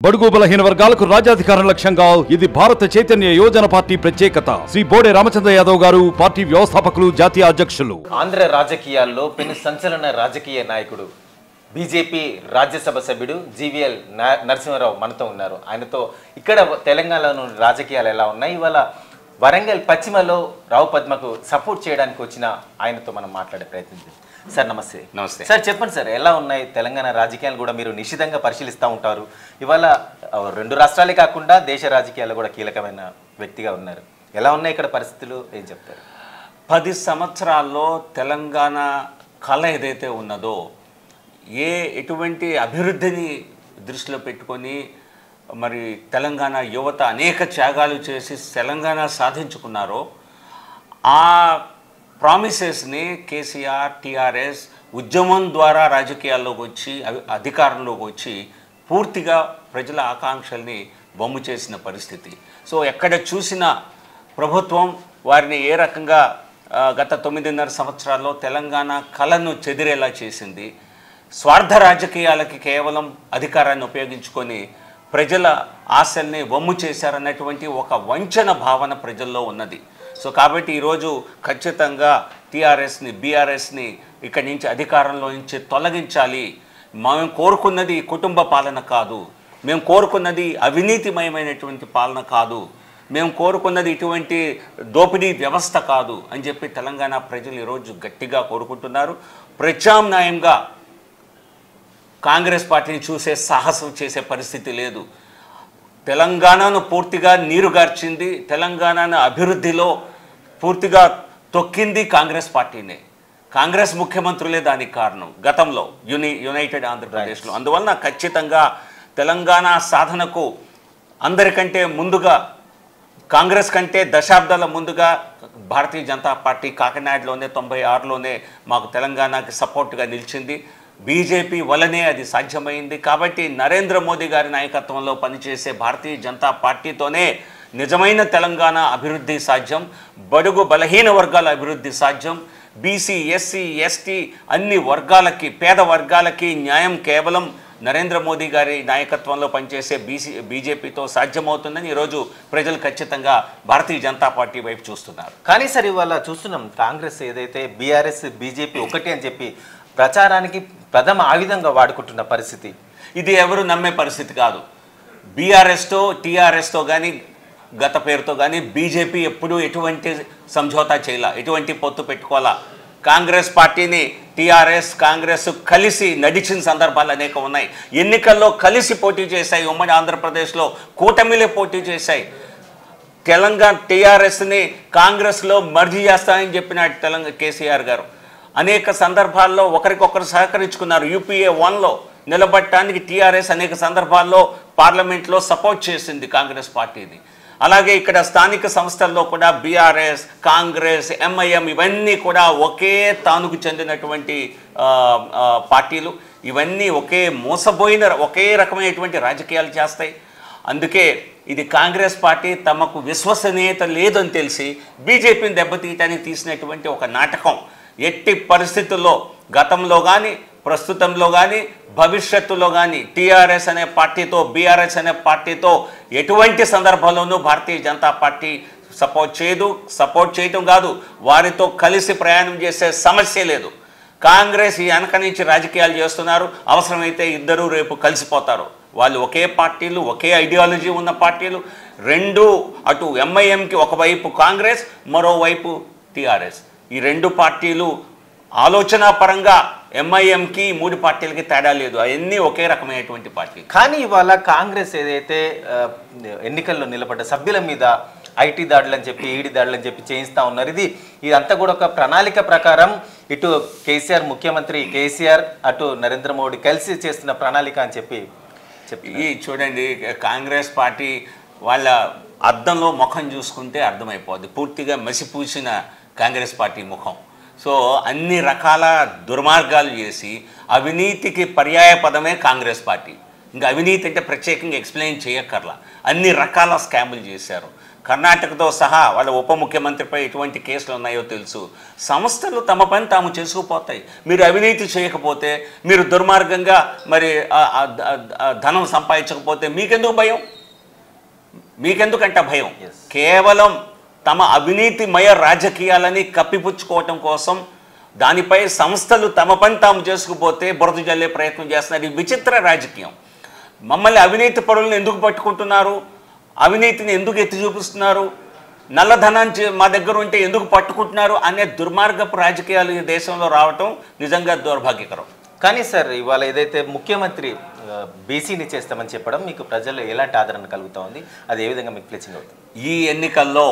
బడుగు బలహీన వర్గాలకు రాజ్యాధికారం లక్ష్యంగా ఇది భారత చైతన్య యోజన పార్టీ ప్రత్యేకత శ్రీ బోడే రామచంద్ర యాదవ్ గారు పార్టీ వ్యవస్థాపకులు జాతీయ అధ్యక్షులు ఆంధ్ర రాజకీయాల్లో పెను సంచలన రాజకీయ నాయకుడు బీజేపీ రాజ్యసభ సభ్యుడు జీవీఎల్ నా- నరసింహారావు మనతో ఉన్నారు ఆయనతో ఇక్కడ తెలంగాణలో రాజకీయాలు ఎలా ఉన్నాయి ఇవాళ వరంగల్ పశ్చిమలో రావు పద్మకు సపోర్ట్ చేయడానికి వచ్చిన ఆయనతో మనం మాట్లాడే ప్రయత్నం చేద్దాం సార్ నమస్తే నమస్తే. సార్ చెప్పండి సార్ ఎలా ఉన్నాయి తెలంగాణ రాజకీయాలు కూడా మీరు నిశ్చితంగా పరిశీలిస్తూ ఉంటారు ఇవాళ ఆ, రెండు రాష్ట్రాలే కాకుండా దేశ రాజకీయాల్లో కూడా కీలకమైన వ్యక్తిగా ఉన్నారు ఎలా ఉన్నాయి ఇక్కడ పరిస్థితులు ఏం చెప్తారు పది సంవత్సరాల్లో తెలంగాణ కళ ఏదైతే ఉన్నదో ఏ ఎటువంటి అభివృద్ధిని దృష్టిలో పెట్టుకొని మరి తెలంగాణ యువత అనేక త్యాగాలు చేసి తెలంగాణ సాధించుకున్నారో ఆ ప్రామిసెస్ని కేసీఆర్ టీఆర్ఎస్ ఉద్యమం ద్వారా రాజకీయాల్లోకి వచ్చి అవి- అధికారంలోకి వచ్చి పూర్తిగా ప్రజల ఆకాంక్షల్ని బొమ్ము చేసిన పరిస్థితి సో ఎక్కడ చూసినా ప్రభుత్వం వారిని ఏ రకంగా ఆ, గత తొమ్మిదిన్నర సంవత్సరాల్లో తెలంగాణ కళను చెదిరేలా చేసింది స్వార్థ రాజకీయాలకి కేవలం అధికారాన్ని ఉపయోగించుకొని ప్రజల ఆశల్ని వమ్ము చేశారన్నటువంటి ఒక వంచన భావన ప్రజల్లో ఉన్నది సో కాబట్టి ఈరోజు ఖచ్చితంగా టీఆర్ఎస్ని బీఆర్ఎస్ని ఇక్కడి నుంచి అధికారంలో నుంచి తొలగించాలి మేము కోరుకున్నది కుటుంబ పాలన కాదు మేము కోరుకున్నది అవినీతిమయమైనటువంటి పాలన కాదు మేము కోరుకున్నది ఇటువంటి దోపిడీ వ్యవస్థ కాదు అని చెప్పి తెలంగాణ ప్రజలు ఈరోజు గట్టిగా కోరుకుంటున్నారు ప్రత్యామ్నాయంగా కాంగ్రెస్ పార్టీని చూసే సాహసం చేసే పరిస్థితి లేదు తెలంగాణను పూర్తిగా నీరుగార్చింది తెలంగాణను అభివృద్ధిలో పూర్తిగా తొక్కింది కాంగ్రెస్ పార్టీనే కాంగ్రెస్ ముఖ్యమంత్రులే దానికి కారణం గతంలో యుని యునైటెడ్ ఆంధ్రప్రదేశ్లో అందువలన ఖచ్చితంగా తెలంగాణ సాధనకు అందరికంటే ముందుగా కాంగ్రెస్ కంటే దశాబ్దాల ముందుగా భారతీయ జనతా పార్టీ కాకినాడలోనే తొంభై ఆరులోనే మాకు తెలంగాణకి సపోర్ట్గా నిలిచింది బీజేపీ వలనే అది సాధ్యమైంది కాబట్టి నరేంద్ర మోదీ గారి నాయకత్వంలో పనిచేసే భారతీయ జనతా పార్టీతోనే నిజమైన తెలంగాణ అభివృద్ధి సాధ్యం బడుగు బలహీన వర్గాల అభివృద్ధి సాధ్యం బీసీ ఎస్సీ ఎస్టీ అన్ని వర్గాలకి పేద వర్గాలకి న్యాయం కేవలం నరేంద్ర మోదీ గారి నాయకత్వంలో పనిచేసే బీసీ బీజేపీతో సాధ్యమవుతుందని ఈరోజు ప్రజలు ఖచ్చితంగా భారతీయ జనతా పార్టీ వైపు చూస్తున్నారు కానీ సార్ ఇవాళ చూస్తున్నాం కాంగ్రెస్ ఏదైతే బీఆర్ఎస్ బీజేపీ ఒకటి అని చెప్పి ప్రచారానికి ప్రథమ ఆయుధంగా వాడుకుంటున్న పరిస్థితి ఇది ఎవరు నమ్మే పరిస్థితి కాదు బీఆర్ఎస్తో టీఆర్ఎస్తో కానీ గత పేరుతో కానీ బీజేపీ ఎప్పుడూ ఎటువంటి సంఝోతా చేయాల ఎటువంటి పొత్తు పెట్టుకోవాలా కాంగ్రెస్ పార్టీని టీఆర్ఎస్ కాంగ్రెస్ కలిసి నడిచిన సందర్భాలు అనేక ఉన్నాయి ఎన్నికల్లో కలిసి పోటీ చేశాయి ఉమ్మడి ఆంధ్రప్రదేశ్లో కూటమిలే పోటీ చేశాయి తెలంగాణ టీఆర్ఎస్ని కాంగ్రెస్లో మర్జీ చేస్తామని చెప్పిన తెలంగాణ కేసీఆర్ గారు అనేక సందర్భాల్లో ఒకరికొకరు సహకరించుకున్నారు యూపీఏ వన్లో నిలబడటానికి టీఆర్ఎస్ అనేక సందర్భాల్లో పార్లమెంట్లో సపోర్ట్ చేసింది కాంగ్రెస్ పార్టీని అలాగే ఇక్కడ స్థానిక సంస్థల్లో కూడా బీఆర్ఎస్ కాంగ్రెస్ ఎంఐఎం ఇవన్నీ కూడా ఒకే తానుకు చెందినటువంటి ఆ, ఆ, పార్టీలు ఇవన్నీ ఒకే మోసపోయిన ఒకే రకమైనటువంటి రాజకీయాలు చేస్తాయి అందుకే ఇది కాంగ్రెస్ పార్టీ తమకు విశ్వసనీయత లేదని తెలిసి బీజేపీని దెబ్బతీయటానికి తీసినటువంటి ఒక నాటకం ఎట్టి పరిస్థితుల్లో గతంలో కానీ ప్రస్తుతంలో కానీ భవిష్యత్తులో కానీ టీఆర్ఎస్ అనే పార్టీతో బీఆర్ఎస్ అనే పార్టీతో ఎటువంటి సందర్భంలోనూ భారతీయ జనతా పార్టీ సపోర్ట్ చేయదు సపోర్ట్ చేయటం కాదు వారితో కలిసి ప్రయాణం చేసే సమస్య లేదు కాంగ్రెస్ ఈ వెనక నుంచి రాజకీయాలు చేస్తున్నారు అవసరమైతే ఇద్దరు రేపు కలిసిపోతారు వాళ్ళు ఒకే పార్టీలు ఒకే ఐడియాలజీ ఉన్న పార్టీలు రెండు అటు ఎంఐఎంకి ఒకవైపు కాంగ్రెస్ మరోవైపు టీఆర్ఎస్ ఈ రెండు పార్టీలు ఆలోచన పరంగా ఎంఐఎంకి మూడు పార్టీలకి తేడా లేదు అవన్నీ ఒకే రకమైనటువంటి పార్టీలు కానీ ఇవాళ కాంగ్రెస్ ఏదైతే ఆ, ఎన్నికల్లో నిలబడ్డ సభ్యుల మీద ఐటీ దాడులు అని చెప్పి ఈడీ దాడులు అని చెప్పి చేయిస్తా ఉన్నారు ఇది ఇదంతా కూడా ఒక ప్రణాళిక ప్రకారం ఇటు కేసీఆర్ ముఖ్యమంత్రి కేసీఆర్ అటు నరేంద్ర మోడీ కలిసి చేస్తున్న ప్రణాళిక అని చెప్పి చెప్పి ఈ చూడండి కాంగ్రెస్ పార్టీ వాళ్ళ అద్దంలో ముఖం చూసుకుంటే అర్థమైపోద్ది పూర్తిగా మసిపూసిన కాంగ్రెస్ పార్టీ ముఖం సో అన్ని రకాల దుర్మార్గాలు చేసి అవినీతికి పర్యాయ పదమే కాంగ్రెస్ పార్టీ ఇంకా అవినీతి అంటే ప్రత్యేకంగా ఎక్స్ప్లెయిన్ చేయక్కర్లా అన్ని రకాల స్కాములు చేశారు కర్ణాటకతో సహా వాళ్ళ ఉప ముఖ్యమంత్రిపై ఎటువంటి కేసులు ఉన్నాయో తెలుసు సంస్థలు తమ పని తాము చేసుకుపోతాయి మీరు అవినీతి చేయకపోతే మీరు దుర్మార్గంగా మరి ఆ- ఆ- ఆ- ఆ ధనం సంపాదించకపోతే మీకెందుకు భయం మీకెందుకంట భయం Yes. కేవలం తమ అవినీతిమయ రాజకీయాలని కప్పిపుచ్చుకోవటం కోసం దానిపై సంస్థలు తమ పని తాము చేసుకుపోతే బురద జల్లే ప్రయత్నం చేస్తున్నారు ఇది విచిత్ర రాజకీయం మమ్మల్ని అవినీతి పరులను ఎందుకు పట్టుకుంటున్నారు అవినీతిని ఎందుకు ఎత్తి చూపిస్తున్నారు నల్లధనం చే- మా దగ్గర ఉంటే ఎందుకు పట్టుకుంటున్నారు అనే దుర్మార్గపు రాజకీయాలు ఈ దేశంలో రావటం నిజంగా దౌర్భాగ్యకరం కానీ సార్ ఇవాళ ఏదైతే ముఖ్యమంత్రి బీసీని చేస్తామని చెప్పడం మీకు ప్రజల్లో ఎలాంటి ఆదరణ కలుగుతా ఉంది అది ఏ విధంగా మీకు ఫ్లెచింగ్ అవుతుంది ఈ ఎన్నికల్లో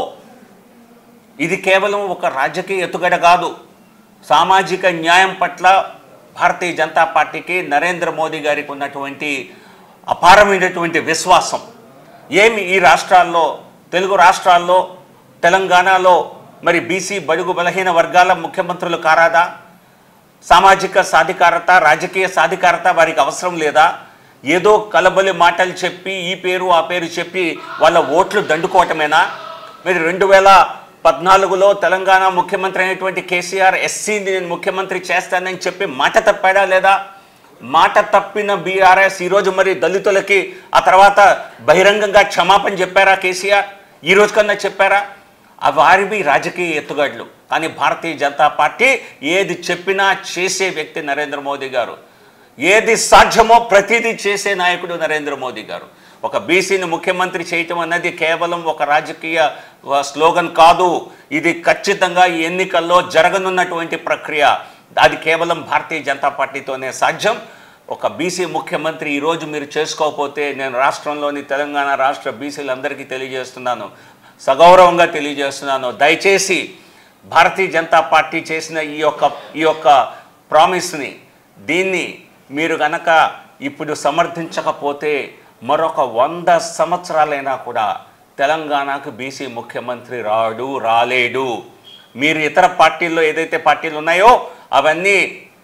ఇది కేవలం ఒక రాజకీయ ఎత్తుగడ కాదు సామాజిక న్యాయం పట్ల భారతీయ జనతా పార్టీకి నరేంద్ర మోదీ గారికి ఉన్నటువంటి అపారమైనటువంటి విశ్వాసం ఏమి ఈ రాష్ట్రాల్లో తెలుగు రాష్ట్రాల్లో తెలంగాణలో మరి బీసీ బడుగు బలహీన వర్గాల ముఖ్యమంత్రులు కారాదా సామాజిక సాధికారత రాజకీయ సాధికారత వారికి అవసరం లేదా ఏదో కలబలి మాటలు చెప్పి ఈ పేరు ఆ పేరు చెప్పి వాళ్ళ ఓట్లు దండుకోవటమేనా మీరు రెండు వేల పద్నాలుగులో తెలంగాణ ముఖ్యమంత్రి అయినటువంటి కేసీఆర్ ఎస్సీని నేను ముఖ్యమంత్రి చేస్తానని చెప్పి మాట తప్పాడా లేదా మాట తప్పిన బీఆర్ఎస్ ఈరోజు మరి దళితులకి ఆ తర్వాత బహిరంగంగా క్షమాపణ చెప్పారా కేసీఆర్ ఈ రోజు కన్నా చెప్పారా ఆ వారివి రాజకీయ ఎత్తుగడలు కానీ భారతీయ జనతా పార్టీ ఏది చెప్పినా చేసే వ్యక్తి నరేంద్ర మోదీ గారు ఏది సాధ్యమో ప్రతిదీ చేసే నాయకుడు నరేంద్ర మోదీ గారు ఒక బీసీని ముఖ్యమంత్రి చేయటం అన్నది కేవలం ఒక రాజకీయ ఆ, స్లోగన్ కాదు ఇది ఖచ్చితంగా ఈ ఎన్నికల్లో జరగనున్నటువంటి ప్రక్రియ అది కేవలం భారతీయ జనతా పార్టీతోనే సాధ్యం ఒక బీసీ ముఖ్యమంత్రి ఈరోజు మీరు చేసుకోకపోతే నేను రాష్ట్రంలోని తెలంగాణ రాష్ట్ర బీసీలందరికీ తెలియజేస్తున్నాను సగౌరవంగా తెలియజేస్తున్నాను దయచేసి భారతీయ జనతా పార్టీ చేసిన ఈ యొక్క ఈ యొక్క ప్రామిస్ని దీన్ని మీరు గనక ఇప్పుడు సమర్థించకపోతే మరొక వంద సంవత్సరాలైనా కూడా తెలంగాణకు బీసీ ముఖ్యమంత్రి రాడు రాలేడు మీరు ఇతర పార్టీల్లో ఏదైతే పార్టీలు ఉన్నాయో అవన్నీ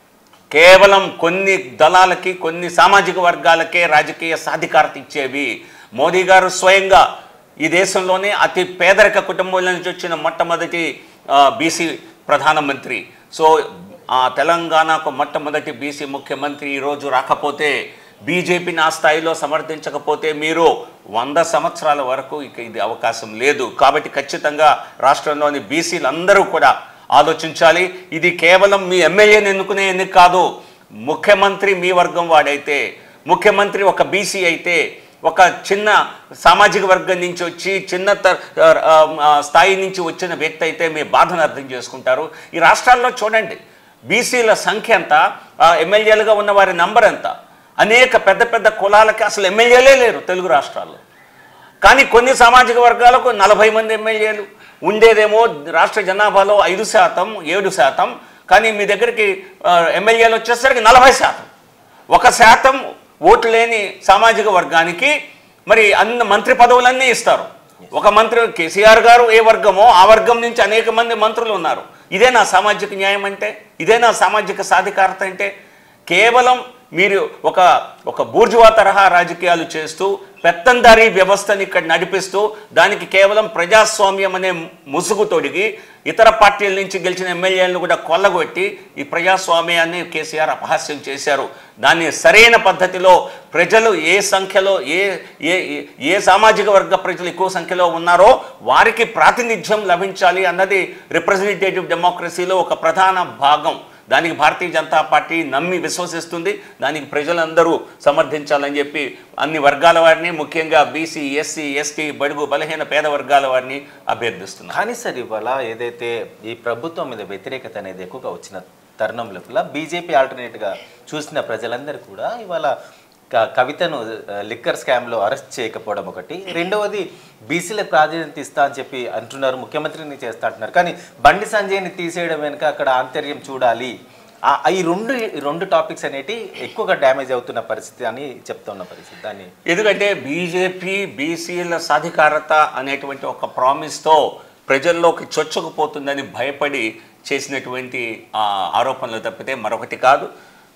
కేవలం కొన్ని దళాలకి కొన్ని సామాజిక వర్గాలకే రాజకీయ సాధికారత ఇచ్చేవి మోదీ గారు స్వయంగా ఈ దేశంలోనే అతి పేదరిక కుటుంబాల నుంచి వచ్చిన మొట్టమొదటి బీసీ ప్రధానమంత్రి సో ఆ తెలంగాణకు మొట్టమొదటి బీసీ ముఖ్యమంత్రి ఈరోజు రాకపోతే బీజేపీని ఆ స్థాయిలో సమర్థించకపోతే మీరు వంద సంవత్సరాల వరకు ఇక ఇది అవకాశం లేదు కాబట్టి ఖచ్చితంగా రాష్ట్రంలోని బీసీలందరూ కూడా ఆలోచించాలి ఇది కేవలం మీ ఎమ్మెల్యేని ఎన్నుకునే ఎన్నిక కాదు ముఖ్యమంత్రి మీ వర్గం వాడైతే ముఖ్యమంత్రి ఒక బీసీ అయితే ఒక చిన్న సామాజిక వర్గం నుంచి వచ్చి చిన్న త- ఆ, ఆ, స్థాయి నుంచి వచ్చిన వ్యక్తి అయితే మీ బాధను అర్థం చేసుకుంటారు ఈ రాష్ట్రాల్లో చూడండి బీసీల సంఖ్య ఎంత ఆ, ఎమ్మెల్యేలుగా ఉన్న వారి నంబర్ ఎంత అనేక పెద్ద పెద్ద కులాలకి అసలు ఎమ్మెల్యేలే లేరు తెలుగు రాష్ట్రాల్లో కానీ కొన్ని సామాజిక వర్గాలకు నలభై మంది ఎమ్మెల్యేలు ఉండేదేమో రాష్ట్ర జనాభాలో ఐదు శాతం ఏడు శాతం కానీ మీ దగ్గరికి ఆ, ఎమ్మెల్యేలు వచ్చేసరికి నలభై శాతం ఒక శాతం ఓట్లు లేని సామాజిక వర్గానికి మరి అన్ని మంత్రి పదవులన్నీ ఇస్తారు ఒక మంత్రి కేసీఆర్ గారు ఏ వర్గమో ఆ వర్గం నుంచి అనేక మంది మంత్రులు ఉన్నారు ఇదే నా సామాజిక న్యాయం అంటే ఇదే నా సామాజిక సాధికారత అంటే కేవలం మీరు ఒక ఒక బూర్జువా తరహా రాజకీయాలు చేస్తూ పెత్తందారీ వ్యవస్థని ఇక్కడ నడిపిస్తూ దానికి కేవలం ప్రజాస్వామ్యం అనే ముసుగు తొడిగి ఇతర పార్టీల నుంచి గెలిచిన ఎమ్మెల్యేలను కూడా కొల్లగొట్టి ఈ ప్రజాస్వామ్యాన్ని కేసీఆర్ అపహాస్యం చేశారు దాన్ని సరైన పద్ధతిలో ప్రజలు ఏ సంఖ్యలో ఏ ఏ ఏ- ఏ సామాజిక వర్గ ప్రజలు ఎక్కువ సంఖ్యలో ఉన్నారో వారికి ప్రాతినిధ్యం లభించాలి అన్నది రిప్రజెంటేటివ్ డెమోక్రసీలో ఒక ప్రధాన భాగం దానికి భారతీయ జనతా పార్టీ నమ్మి విశ్వసిస్తుంది దానికి ప్రజలందరూ సమర్థించాలని చెప్పి అన్ని వర్గాల వారిని ముఖ్యంగా బీసీ ఎస్సీ ఎస్టీ బడుగు బలహీన పేద వర్గాల వారిని అభ్యర్థిస్తున్నారు కానీ సార్ ఇవాళ ఏదైతే ఈ ప్రభుత్వం మీద వ్యతిరేకత అనేది ఎక్కువగా వచ్చిన తరుణంలో కూడా బీజేపీ ఆల్టర్నేట్గా చూసిన ప్రజలందరూ కూడా ఇవాళ క- కవితను ఆ, లిక్కర్ స్కామ్లో అరెస్ట్ చేయకపోవడం ఒకటి రెండవది బీసీలకు ప్రాధాన్యత ఇస్తా అని చెప్పి అంటున్నారు ముఖ్యమంత్రిని చేస్తా అంటున్నారు కానీ బండి సంజయ్ని తీసేయడం వెనుక అక్కడ ఆంతర్యం చూడాలి ఆ- ఈ రెండు ఈ రెండు టాపిక్స్ అనేటి ఎక్కువగా డ్యామేజ్ అవుతున్న పరిస్థితి అని చెప్తున్న పరిస్థితి దాన్ని ఎందుకంటే బీజేపీ బీసీల సాధికారత అనేటువంటి ఒక ప్రామిస్తో ప్రజల్లోకి చొచ్చుకుపోతుందని భయపడి చేసినటువంటి ఆ, ఆరోపణలు తప్పితే మరొకటి కాదు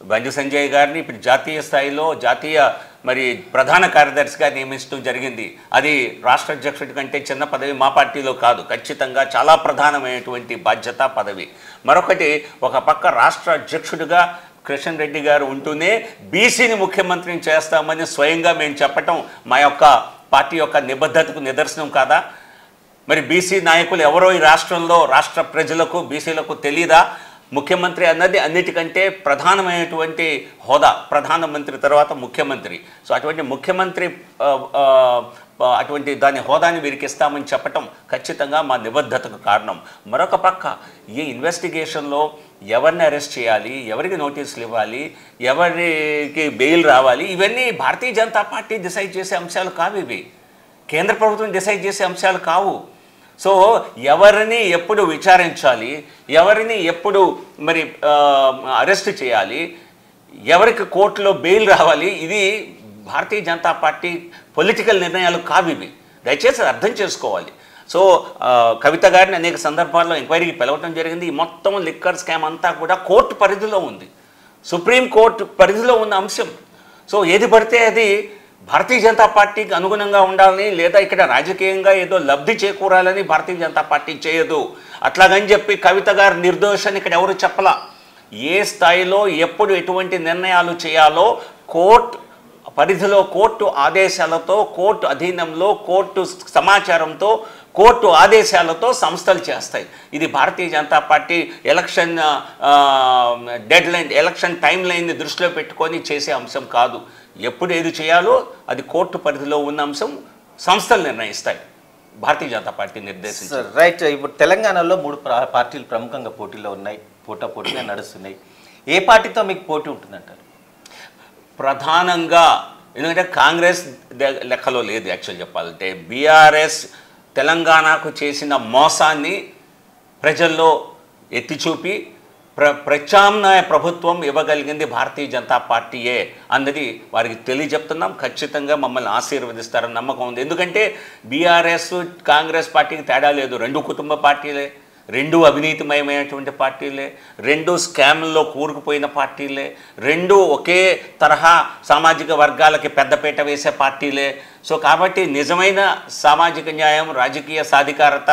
బండి సంజయ్ గారిని ఇప్పుడు జాతీయ స్థాయిలో జాతీయ మరి ప్రధాన కార్యదర్శిగా నియమించడం జరిగింది అది రాష్ట్ర అధ్యక్షుడి కంటే చిన్న పదవి మా పార్టీలో కాదు ఖచ్చితంగా చాలా ప్రధానమైనటువంటి బాధ్యత పదవి మరొకటి ఒక పక్క రాష్ట్ర అధ్యక్షుడిగా కిషన్ రెడ్డి గారు ఉంటూనే బీసీని ముఖ్యమంత్రిని చేస్తామని స్వయంగా మేము చెప్పటం మా యొక్క పార్టీ యొక్క నిబద్ధతకు నిదర్శనం కాదా మరి బీసీ నాయకులు ఎవరో ఈ రాష్ట్రంలో రాష్ట్ర ప్రజలకు బీసీలకు తెలియదా ముఖ్యమంత్రి అన్నది అన్నిటికంటే ప్రధానమైనటువంటి హోదా ప్రధానమంత్రి తర్వాత ముఖ్యమంత్రి సో అటువంటి ముఖ్యమంత్రి ఆ, ఆ, ఆ, అటువంటి దాని హోదాని వీరికి ఇస్తామని చెప్పటం ఖచ్చితంగా మా నిబద్ధతకు కారణం మరొక పక్క ఈ ఇన్వెస్టిగేషన్లో ఎవరిని అరెస్ట్ చేయాలి ఎవరికి నోటీసులు ఇవ్వాలి ఎవరికి బెయిల్ రావాలి ఇవన్నీ భారతీయ జనతా పార్టీ డిసైడ్ చేసే అంశాలు కావు ఇవి కేంద్ర ప్రభుత్వం డిసైడ్ చేసే అంశాలు కావు సో ఎవరిని ఎప్పుడు విచారించాలి ఎవరిని ఎప్పుడు మరి అరెస్ట్ చేయాలి ఎవరికి కోర్టులో బెయిల్ రావాలి ఇది భారతీయ జనతా పార్టీ పొలిటికల్ నిర్ణయాలు కావు ఇవి దయచేసి అది అర్థం చేసుకోవాలి సో ఆ, కవిత గారిని అనేక సందర్భాల్లో ఎంక్వైరీకి పిలవటం జరిగింది ఈ మొత్తం లిక్కర్ స్కామ్ అంతా కూడా కోర్టు పరిధిలో ఉంది సుప్రీం కోర్టు పరిధిలో ఉన్న అంశం సో ఏది పడితే అది భారతీయ జనతా పార్టీకి అనుగుణంగా ఉండాలని లేదా ఇక్కడ రాజకీయంగా ఏదో లబ్ధి చేకూరాలని భారతీయ జనతా పార్టీ చేయదు అట్లాగని చెప్పి కవిత గారు నిర్దోషని ఇక్కడ ఎవరు చెప్పలా ఏ స్థాయిలో ఎప్పుడు ఎటువంటి నిర్ణయాలు చేయాలో కోర్టు పరిధిలో కోర్టు ఆదేశాలతో కోర్టు అధీనంలో కోర్టు సమాచారంతో కోర్టు ఆదేశాలతో సంస్థలు చేస్తాయి ఇది Bharatiya Janata party election deadline election time లైన్ని దృష్టిలో పెట్టుకొని చేసే అంశం కాదు ఎప్పుడు ఏది చేయాలో అది కోర్టు పరిధిలో ఉన్న అంశం సంస్థలు నిర్ణయిస్తాయి భారతీయ జనతా పార్టీ నిర్దేశించింది సార్ రైట్ ఇప్పుడు తెలంగాణలో మూడు ప్రా- పార్టీలు ప్రముఖంగా పోటీలో ఉన్నాయి పోటా పోటీగా నడుస్తున్నాయి ఏ పార్టీతో మీకు పోటీ ఉంటుందంటారు ప్రధానంగా ఎందుకంటే కాంగ్రెస్ ద- లెక్కలో లేదు యాక్చువల్ చెప్పాలంటే బీఆర్ఎస్ తెలంగాణకు చేసిన మోసాన్ని ప్రజల్లో ఎత్తి చూపి ప్ర ప్రత్యామ్నాయ ప్రభుత్వం ఇవ్వగలిగింది భారతీయ జనతా పార్టీయే అన్నది వారికి తెలియజెప్తున్నాం ఖచ్చితంగా మమ్మల్ని ఆశీర్వదిస్తారని నమ్మకం ఉంది ఎందుకంటే బీఆర్ఎస్ కాంగ్రెస్ పార్టీకి తేడా లేదు రెండు కుటుంబ పార్టీలే రెండు అవినీతిమయమైనటువంటి పార్టీలే రెండు స్కామ్ల్లో కూరుకుపోయిన పార్టీలే రెండు ఒకే తరహా సామాజిక వర్గాలకి పెద్దపీట వేసే పార్టీలే సో కాబట్టి నిజమైన సామాజిక న్యాయం రాజకీయ సాధికారత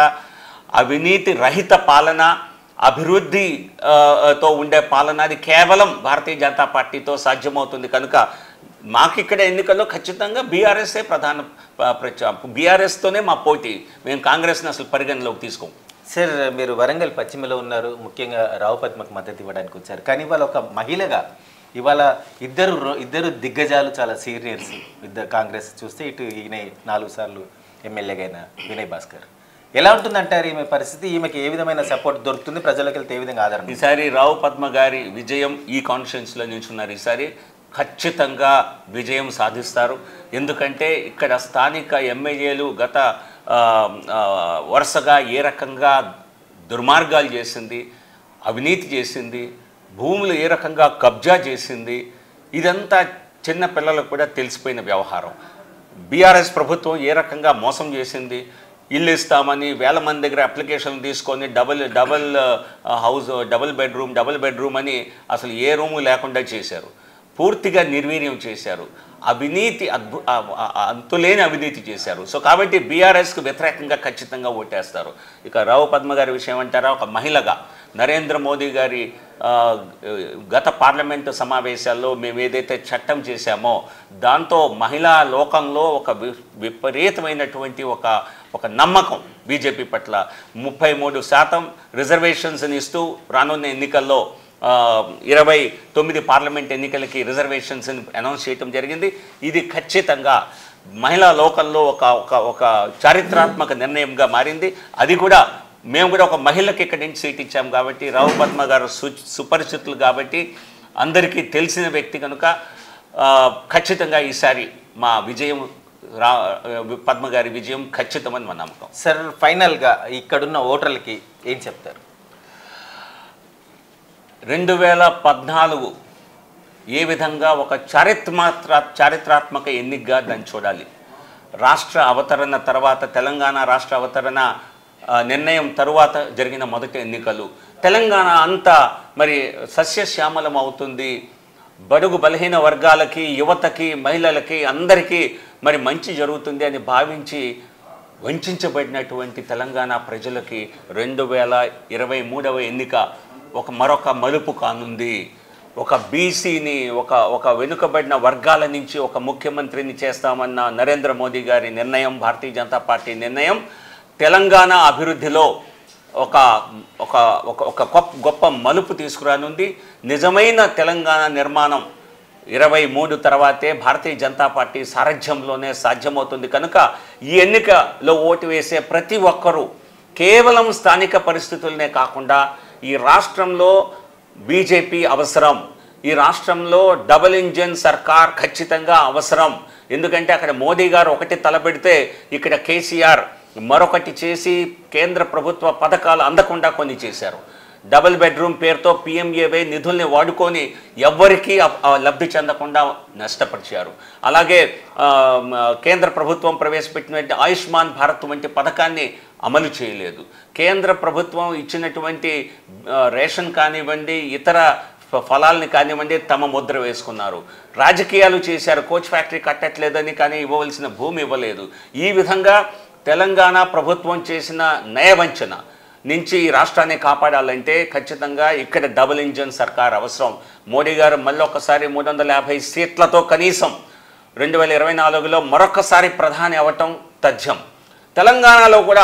అవినీతి రహిత పాలన అభివృద్ధి ఆ, తో ఉండే పాలన అది కేవలం భారతీయ జనతా పార్టీతో సాధ్యమవుతుంది కనుక మాకు ఇక్కడ ఎన్నికల్లో ఖచ్చితంగా బీఆర్ఎస్ఏ ప్రధాన బీఆర్ఎస్తోనే మా పోటీ మేము కాంగ్రెస్ని అసలు పరిగణలోకి తీసుకోం సార్ మీరు వరంగల్ పశ్చిమలో ఉన్నారు ముఖ్యంగా రావు పద్మకు మద్దతు ఇవ్వడానికి వచ్చారు కానీ ఇవాళ ఒక మహిళగా ఇవాళ ఇద్దరు రో- ఇద్దరు దిగ్గజాలు చాలా సీనియర్స్ ఇద్దరు కాంగ్రెస్ చూస్తే ఇటు ఈయన నాలుగు సార్లు ఎమ్మెల్యేగా అయిన వినయ్ భాస్కర్ ఎలా ఉంటుందంటారు ఈమె పరిస్థితి ఈమెకి ఏ విధమైన సపోర్ట్ దొరుకుతుంది ప్రజలకు వెళ్తే ఏ విధంగా ఆదరణ ఉంటుంది? ఈసారి రావు పద్మ గారి విజయం ఈ కాన్ఫరెన్స్లో నిల్చున్నారు ఈసారి ఖచ్చితంగా విజయం సాధిస్తారు ఎందుకంటే ఇక్కడ స్థానిక ఎమ్మెల్యేలు గత ఆ, ఆ, వరుసగా ఏ రకంగా దుర్మార్గాలు చేసింది అవినీతి చేసింది భూములు ఏ రకంగా కబ్జా చేసింది ఇదంతా చిన్న పిల్లలకు కూడా తెలిసిపోయిన వ్యవహారం బీఆర్ఎస్ ప్రభుత్వం ఏ రకంగా మోసం చేసింది ఇల్లు ఇస్తామని వేల మంది దగ్గర అప్లికేషన్ తీసుకొని డబుల్ డబుల్ ఆ, house double bedroom double bedroom అని అసలు ఏ రూము లేకుండా చేశారు పూర్తిగా నిర్వీర్యం చేశారు అవినీతి అద్భు ఆ, ఆ, ఆ, అంతులేని అవినీతి చేశారు సో కాబట్టి బీఆర్ఎస్కు వ్యతిరేకంగా ఖచ్చితంగా ఓటేస్తారు ఇక రావు పద్మ గారి విషయం అంటారా ఒక మహిళగా నరేంద్ర మోదీ గారి ఆ, గత పార్లమెంటు సమావేశాల్లో మేము ఏదైతే చట్టం చేశామో దాంతో మహిళా లోకంలో ఒక వి- విపరీతమైనటువంటి ఒక ఒక నమ్మకం బీజేపీ పట్ల ముప్పై మూడు శాతం రిజర్వేషన్స్ని ఇస్తూ రానున్న ఎన్నికల్లో ఆ, ఇరవై తొమ్మిది పార్లమెంట్ ఎన్నికలకి రిజర్వేషన్స్ అనౌన్స్ చేయడం జరిగింది ఇది ఖచ్చితంగా మహిళా లోకంలో ఒక ఒక ఒక చారిత్రాత్మక నిర్ణయంగా మారింది అది కూడా మేము కూడా ఒక మహిళకి ఇక్కడి నుంచి సీట్ ఇచ్చాం కాబట్టి రావు పద్మ గారు సు సుపరిచితులు కాబట్టి అందరికీ తెలిసిన వ్యక్తి కనుక ఆ, ఖచ్చితంగా ఈసారి మా విజయం రా పద్మ గారి విజయం ఖచ్చితమని మా నమ్మకం సార్ ఫైనల్గా ఇక్కడున్న ఓటర్లకి ఏం చెప్తారు రెండు వేల పద్నాలుగు ఏ విధంగా ఒక చారిత్మాత్ర చారిత్రాత్మక ఎన్నికగా దాన్ని చూడాలి రాష్ట్ర అవతరణ తర్వాత తెలంగాణ రాష్ట్ర అవతరణ ఆ, నిర్ణయం తరువాత జరిగిన మొదటి ఎన్నికలు తెలంగాణ అంతా మరి సస్యశ్యామలం అవుతుంది బడుగు బలహీన వర్గాలకి యువతకి మహిళలకి అందరికీ మరి మంచి జరుగుతుంది అని భావించి వంచబడినటువంటి తెలంగాణ ప్రజలకి రెండు వేల ఇరవై మూడవ ఎన్నిక ఒక మరొక మలుపు కానుంది ఒక బీసీని ఒక ఒక వెనుకబడిన వర్గాల నుంచి ఒక ముఖ్యమంత్రిని చేస్తామన్న నరేంద్ర మోదీ గారి నిర్ణయం భారతీయ జనతా పార్టీ నిర్ణయం తెలంగాణ అభివృద్ధిలో ఒక ఒక ఒక ఒక గొప్ప గొప్ప మలుపు తీసుకురానుంది నిజమైన తెలంగాణ నిర్మాణం ఇరవై మూడు తర్వాతే భారతీయ జనతా పార్టీ సారథ్యంలోనే సాధ్యమవుతుంది కనుక ఈ ఎన్నికలో ఓటు వేసే ప్రతి ఒక్కరూ కేవలం స్థానిక పరిస్థితులనే కాకుండా ఈ రాష్ట్రంలో బీజేపీ అవసరం ఈ రాష్ట్రంలో డబుల్ ఇంజన్ సర్కార్ ఖచ్చితంగా అవసరం ఎందుకంటే అక్కడ మోదీ గారు ఒకటి తలపెడితే ఇక్కడ కేసీఆర్ మరొకటి చేసి కేంద్ర ప్రభుత్వ పథకాలు అందకుండా కొన్ని చేశారు డబుల్ బెడ్రూమ్ పేరుతో పిఎంఏవై నిధుల్ని వాడుకొని ఎవ్వరికీ అ- ఆ లబ్ధి చెందకుండా నష్టపరిచారు అలాగే ఆ, మ, కేంద్ర ప్రభుత్వం ప్రవేశపెట్టినటువంటి ఆయుష్మాన్ భారత్ వంటి పథకాన్ని అమలు చేయలేదు కేంద్ర ప్రభుత్వం ఇచ్చినటువంటి ఆ, రేషన్ కానివ్వండి ఇతర ఫ- ఫలాల్ని కానివ్వండి తమ ముద్ర వేసుకున్నారు రాజకీయాలు చేశారు కోచ్ ఫ్యాక్టరీ కట్టట్లేదని కానీ ఇవ్వవలసిన భూమి ఇవ్వలేదు ఈ విధంగా తెలంగాణ ప్రభుత్వం చేసిన నయవంచన నుంచి ఈ రాష్ట్రాన్ని కాపాడాలంటే ఖచ్చితంగా ఇక్కడ డబుల్ ఇంజన్ సర్కార్ అవసరం మోడీ గారు మళ్ళీ ఒక్కసారి మూడు వందల యాభై సీట్లతో కనీసం రెండు వేల ఇరవై నాలుగులో మరొకసారి ప్రధాని అవ్వటం తథ్యం తెలంగాణలో కూడా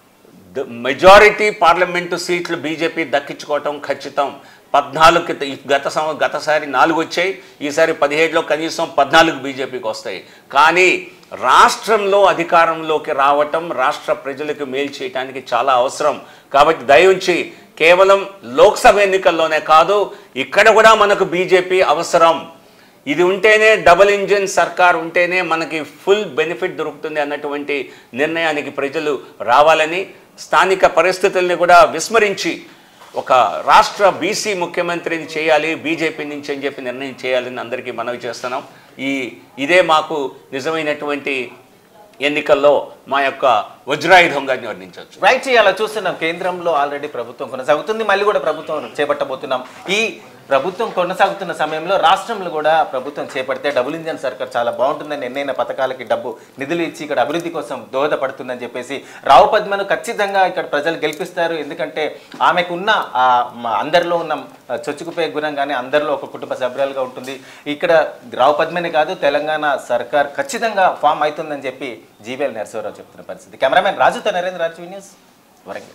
ద- మెజారిటీ పార్లమెంటు సీట్లు బీజేపీ దక్కించుకోవటం ఖచ్చితం పద్నాలుగు కింద- ఈ గత సం గతసారి నాలుగు వచ్చాయి ఈసారి పదిహేడులో కనీసం పద్నాలుగు బీజేపీకి వస్తాయి కానీ రాష్ట్రంలో అధికారంలోకి రావటం రాష్ట్ర ప్రజలకు మేలు చేయడానికి చాలా అవసరం కాబట్టి దయించి కేవలం లోక్సభ ఎన్నికల్లోనే కాదు ఇక్కడ కూడా మనకు బీజేపీ అవసరం ఇది ఉంటేనే డబుల్ ఇంజిన్ సర్కార్ ఉంటేనే మనకి ఫుల్ బెనిఫిట్ దొరుకుతుంది అన్నటువంటి నిర్ణయానికి ప్రజలు రావాలని స్థానిక పరిస్థితుల్ని కూడా విస్మరించి ఒక రాష్ట్ర బీసీ ముఖ్యమంత్రిని చేయాలి బీజేపీ నుంచి అని చెప్పి నిర్ణయం చేయాలని అందరికీ మనవి చేస్తున్నాం ఈ ఇదే మాకు నిజమైనటువంటి ఎన్నికల్లో మా యొక్క వజ్రాయుధంగా వర్ణించవచ్చు రైట్ చేయాలా చూస్తున్నాం కేంద్రంలో ఆల్రెడీ ప్రభుత్వం కొనసాగుతుంది మళ్ళీ కూడా ప్రభుత్వం చేపట్టబోతున్నాం ఈ ప్రభుత్వం కొనసాగుతున్న సమయంలో రాష్ట్రంలో కూడా ప్రభుత్వం చేపడితే డబుల్ ఇంజన్ సర్కార్ చాలా బాగుంటుందని ఎన్నైనా పథకాలకి డబ్బు నిధులు ఇచ్చి ఇక్కడ అభివృద్ధి కోసం దోహదపడుతుందని చెప్పేసి రావు పద్మను ఖచ్చితంగా ఇక్కడ ప్రజలు గెలిపిస్తారు ఎందుకంటే ఆమెకున్న ఆ మ- అందరిలో ఉన్న ఆ, చొచ్చుకుపోయే గుణం కానీ అందరిలో ఒక కుటుంబ సభ్యులుగా ఉంటుంది ఇక్కడ రావు పద్మని కాదు తెలంగాణ సర్కార్ ఖచ్చితంగా ఫామ్ అవుతుందని చెప్పి జీవీఎల్ నరసింహరావు చెప్తున్న పరిస్థితి కెమెరామెన్ రాజుతో నరేంద్ర రాజు న్యూస్ వరంగల్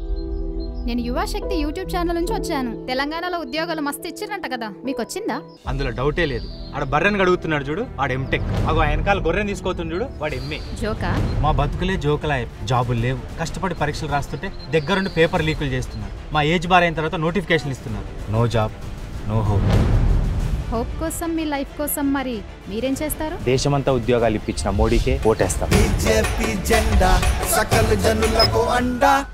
నేను యువశక్తి యూట్యూబ్ ఛానల్ నుంచి వచ్చాను తెలంగాణలో ఉద్యోగాలు మస్తు ఇచ్చిరంట కదా మీకు వచ్చిందా అందులో డౌటే లేదు ఆడ బర్రెని గడుగుతున్నాడు చూడు వాడు ఎంటెక్ అగో ఆ వెనకాల గొర్రెని తీసుకొస్తుంది చూడు వాడు ఎంఏ జోకా మా బతుకులే జోకులాయ్ జాబులు లేవు కష్టపడి పరీక్షలు రాస్తుంటే దగ్గరుండి పేపర్ లీకులు చేస్తున్నారు మా ఏజ్ బార్ అయిన తర్వాత నోటిఫికేషన్ ఇస్తున్నారు no job no hope hope కోసం మీ లైఫ్ కోసం మరి మీరేం చేస్తారు దేశమంతా ఉద్యోగాలు ఇప్పించిన మోడీకే ఓటేస్తాం బీజేపీ జెండా సకల జనులకు అండా